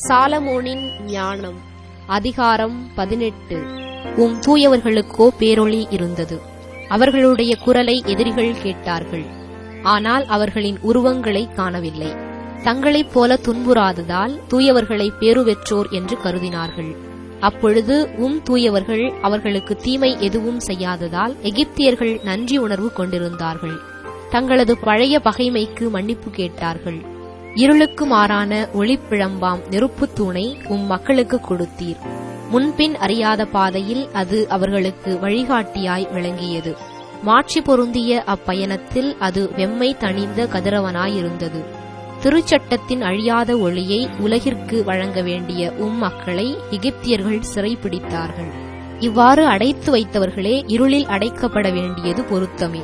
சாலமோனின் ஞானம் அதிகாரம் பதினெட்டு உம் தூயவர்களுக்கோ பேரொளி இருந்தது அவர்களுடைய குரலை எதிரிகள் கேட்டார்கள் ஆனால் அவர்களின் உருவங்களை காணவில்லை தங்களைப் போல துன்புறாததால் தூயவர்களை பேருவெற்றோர் என்று கருதினார்கள் அப்பொழுது உம் தூயவர்கள் அவர்களுக்கு தீமை எதுவும் செய்யாததால் எகிப்தியர்கள் நன்றி உணர்வு கொண்டிருந்தார்கள் தங்களது பழைய பகைமைக்கு மன்னிப்பு கேட்டார்கள் இருளுக்கு மாறான ஒளிப்பிழம்பாம் நெருப்புத் தூணை உம் மக்களுக்கு கொடுத்தீர் முன்பின் அறியாத பாதையில் அது அவர்களுக்கு வழிகாட்டியாய் விளங்கியது மாட்சி பொருந்திய அப்பயணத்தில் அது வெம்மை தணிந்த கதிரவனாயிருந்தது திருச்சட்டத்தின் அழியாத ஒளியை உலகிற்கு வழங்க வேண்டிய உம் மக்களை எகிப்தியர்கள் சிறைப்பிடித்தார்கள் இவ்வாறு அடைத்து வைத்தவர்களே இருளில் அடைக்கப்பட வேண்டியது பொருத்தமே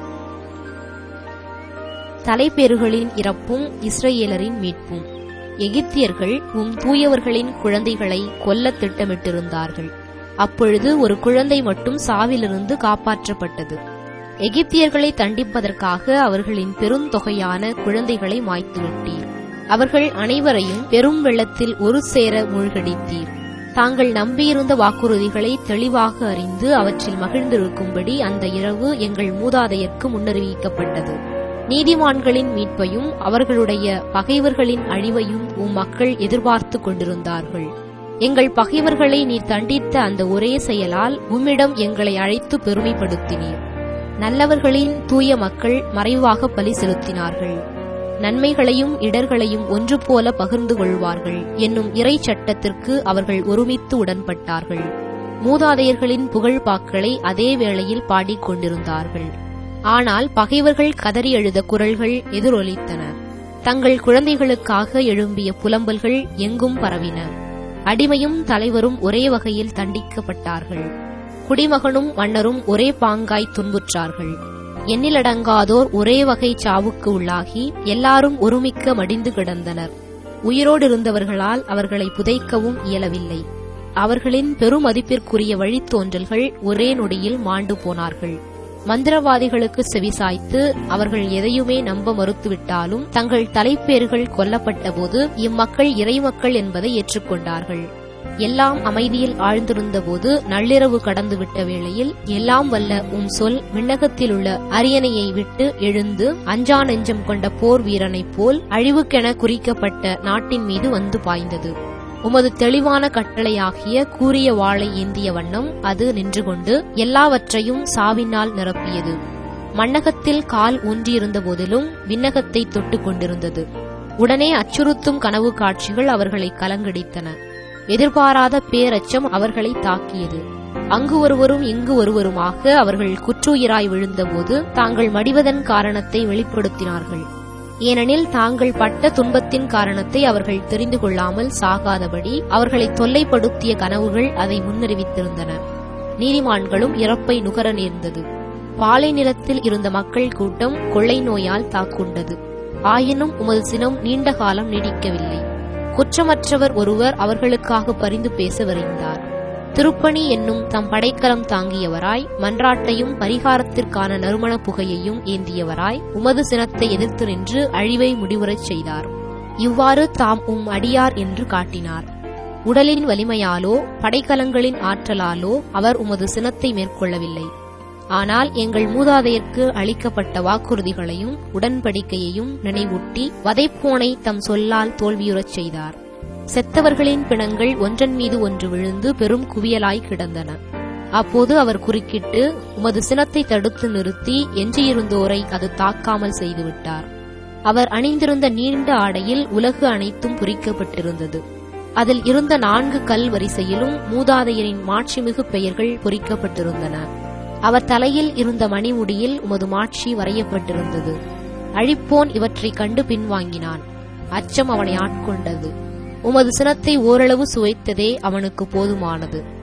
தலைப்பேறுகளின் இறப்பும் இஸ்ரேலரின் மீட்பும் எகிப்தியர்கள் உம் தூயவர்களின் குழந்தைகளை கொல்ல திட்டமிட்டிருந்தார்கள் அப்பொழுது ஒரு குழந்தை மட்டும் சாவிலிருந்து காப்பாற்றப்பட்டது எகிப்தியர்களை தண்டிப்பதற்காக அவர்களின் பெருந்தொகையான குழந்தைகளை மாய்த்துவிட்டீர் அவர்கள் அனைவரையும் பெரும் வெள்ளத்தில் ஒரு சேர மூழ்கடித்தீர் தாங்கள் நம்பியிருந்த வாக்குறுதிகளை தெளிவாக அறிந்து அவற்றில் மகிழ்ந்திருக்கும்படி அந்த இரவு எங்கள் மூதாதையர்க்கு முன்னறிவிக்கப்பட்டது நீதிமான்களின் மீட்பையும் அவர்களுடைய பகைவர்களின் அழிவையும் உம் மக்கள் எதிர்பார்த்து கொண்டிருந்தார்கள் எங்கள் பகைவர்களை நீர் தண்டித்த அந்த ஒரே செயலால் உம்மிடம் எங்களை அழைத்து பெருமைப்படுத்தினீர் நல்லவர்களின் தூய மக்கள் மறைவாக பலி செலுத்தினார்கள் நன்மைகளையும் இடர்களையும் ஒன்று போல பகிர்ந்து கொள்வார்கள் என்னும் இறை சட்டத்திற்கு அவர்கள் ஒருமித்து உடன்பட்டார்கள் மூதாதையர்களின் புகழ்பாக்களை அதே வேளையில் பாடிக்கொண்டிருந்தார்கள் ஆனால் பகைவர்கள் கதறி எழுத குரல்கள் எதிரொலித்தன தங்கள் குழந்தைகளுக்காக எழும்பிய புலம்பல்கள் எங்கும் பரவின அடிமையும் தலைவரும் ஒரே வகையில் தண்டிக்கப்பட்டார்கள் குடிமகனும் மன்னரும் ஒரே பாங்காய் துன்புற்றார்கள் எண்ணிலடங்காதோர் ஒரே வகை சாவுக்கு உள்ளாகி எல்லாரும் ஒருமிக்க மடிந்து கிடந்தனர் உயிரோடு இருந்தவர்களால் அவர்களை புதைக்கவும் இயலவில்லை அவர்களின் பெருமதிப்பிற்குரிய வழித்தோன்றல்கள் ஒரே நொடியில் மாண்டு போனார்கள் மந்திரவாதிகளுக்கு செவிசாய்த்து அவர்கள் எதையுமே நம்ப மறுத்துவிட்டாலும் தங்கள் தலைப்பேர்கள் கொல்லப்பட்டபோது இம்மக்கள் இறைமக்கள் என்பதை ஏற்றுக்கொண்டார்கள் எல்லாம் அமைதியில் ஆழ்ந்திருந்தபோது நள்ளிரவு கடந்துவிட்ட வேளையில் எல்லாம் வல்ல உம் சொல் விண்ணகத்திலுள்ள அரியணையை விட்டு எழுந்து அஞ்சா நெஞ்சம் கொண்ட போர் வீரனைப் போல் அழிவுக்கென குறிக்கப்பட்ட நாட்டின் மீது வந்து பாய்ந்தது உமது தெளிவான கட்டளையாகிய கூறிய வாளை ஏந்திய வண்ணம் அது நின்று கொண்டு எல்லாவற்றையும் சாவினால் நிரப்பியது மண்ணகத்தில் கால் ஊன்றியிருந்த போதிலும் விண்ணகத்தை தொட்டுக் கொண்டிருந்தது உடனே அச்சுறுத்தும் கனவு காட்சிகள் அவர்களை கலங்கடித்தன எதிர்பாராத பேரச்சம் அவர்களை தாக்கியது அங்கு ஒருவரும் இங்கு ஒருவருமாக அவர்கள் குற்றுயிராய் விழுந்தபோது தாங்கள் மடிவதன் காரணத்தை வெளிப்படுத்தினார்கள் ஏனெனில் தாங்கள் பட்ட துன்பத்தின் காரணத்தை அவர்கள் தெரிந்து கொள்ளாமல் சாகாதபடி அவர்களை தொல்லைப்படுத்திய கனவுகள் அதை முன்னறிவித்திருந்தன நீதிமான்களும் இறப்பை நுகர நேர்ந்தது பாலை நிலத்தில் இருந்த மக்கள் கூட்டம் கொள்ளை நோயால் தாக்குண்டது ஆயினும் உமது சினம் நீண்ட காலம் நீடிக்கவில்லை குற்றமற்றவர் ஒருவர் அவர்களுக்காக பரிந்து பேச விரைந்தார் திருப்பணி என்னும் தம் படைக்கலம் தாங்கியவராய் மன்றாட்டையும் பரிகாரத்திற்கான நறுமண புகையையும் ஏந்தியவராய் உமது சினத்தை எதிர்த்து நின்று அழிவை முடிவுறச் செய்தார் இவ்வாறு தாம் உம் அடியார் என்று காட்டினார் உடலின் வலிமையாலோ படைக்கலங்களின் ஆற்றலாலோ அவர் உமது சினத்தை மேற்கொள்ளவில்லை ஆனால் எங்கள் மூதாதையர்க்கு அளிக்கப்பட்ட வாக்குறுதிகளையும் உடன்படிக்கையையும் நினைவூட்டி வதைப்போனை தம் சொல்லால் தோல்வியுறச் செய்தார் செத்தவர்களின் பிணங்கள் ஒன்றன் மீது ஒன்று விழுந்து பெரும் குவியலாய் கிடந்தன அப்போது அவர் குறுக்கிட்டு உமது சினத்தை தடுத்து நிறுத்தி எஞ்சியிருந்தோரை அது தாக்காமல் செய்துவிட்டார் அவர் அணிந்திருந்த நீண்ட ஆடையில் உலகு அனைத்தும் பொறிக்கப்பட்டிருந்தது அதில் இருந்த நான்கு கல் வரிசையிலும் மூதாதையரின் மாட்சிமிகு பெயர்கள் பொறிக்கப்பட்டிருந்தன அவர் தலையில் இருந்த மணிமுடியில் உமது மாட்சி வரையப்பட்டிருந்தது அழிப்போன் இவற்றைக் கண்டு பின்வாங்கினான் அச்சம் அவனை ஆட்கொண்டது உமது சினத்தை ஓரளவு சுவைத்ததே அவனுக்கு போதுமானது